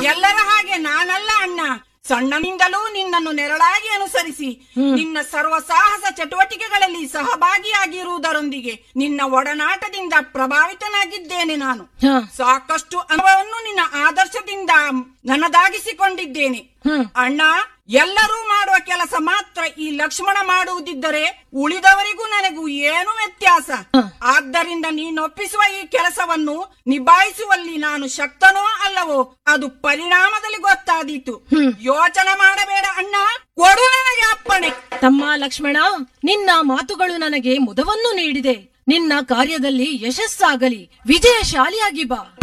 ಎಲ್ಲರ ಹಾಗೆ ನಾನಲ್ಲ ಅಣ್ಣ ಸಣ್ಣನಿಂದಲೂ ನಿನ್ನನ್ನು ನೆರಳಾಗಿ ಅನುಸರಿಸಿ ನಿನ್ನ ಸರ್ವ ಸಾಹಸ ಚಟುವಟಿಕೆಗಳಲ್ಲಿ ಸಹಭಾಗಿಯಾಗಿರುವುದರೊಂದಿಗೆ ನಿನ್ನ ಒಡನಾಟದಿಂದ ಪ್ರಭಾವಿತನಾಗಿದ್ದೇನೆ ನಾನು ಹ. ಸಾಕಷ್ಟು ಅನುಭವವನ್ನು ನಿನ್ನ ಆದರ್ಶದಿಂದ ನನ್ನದಾಗಿಸಿಕೊಂಡಿದ್ದೇನೆ ಅಣ್ಣ ಎಲ್ಲರೂ ಮಾಡುವ ಕೆಲಸ ಮಾತ್ರ ಈ ಲಕ್ಷ್ಮಣ ಮಾಡುವುದಿದ್ದರೆ ಉಳಿದವರಿಗೂ ನನಗೂ ಏನು ವ್ಯತ್ಯಾಸ ಆದ್ದರಿಂದ ನೀನೊಪ್ಪಿಸುವ ಈ ಕೆಲಸವನ್ನು ನಿಭಾಯಿಸುವಲ್ಲಿ ನಾನು ಶಕ್ತನೋ ಅಲ್ಲವೋ ಅದು ಪರಿಣಾಮದಲ್ಲಿ ಗೊತ್ತಾದೀತು ಯೋಚನೆ ಮಾಡಬೇಡ ಅಣ್ಣ ಕೊಡು ನನಗೆ ಅಪ್ಪಣೆ ತಮ್ಮ ಲಕ್ಷ್ಮಣ ನಿನ್ನ ಮಾತುಗಳು ನನಗೆ ಮುದವನ್ನು ನೀಡಿದೆ ನಿನ್ನ ಕಾರ್ಯದಲ್ಲಿ ಯಶಸ್ಸಾಗಲಿ ವಿಜಯಶಾಲಿಯಾಗಿ ಬಾ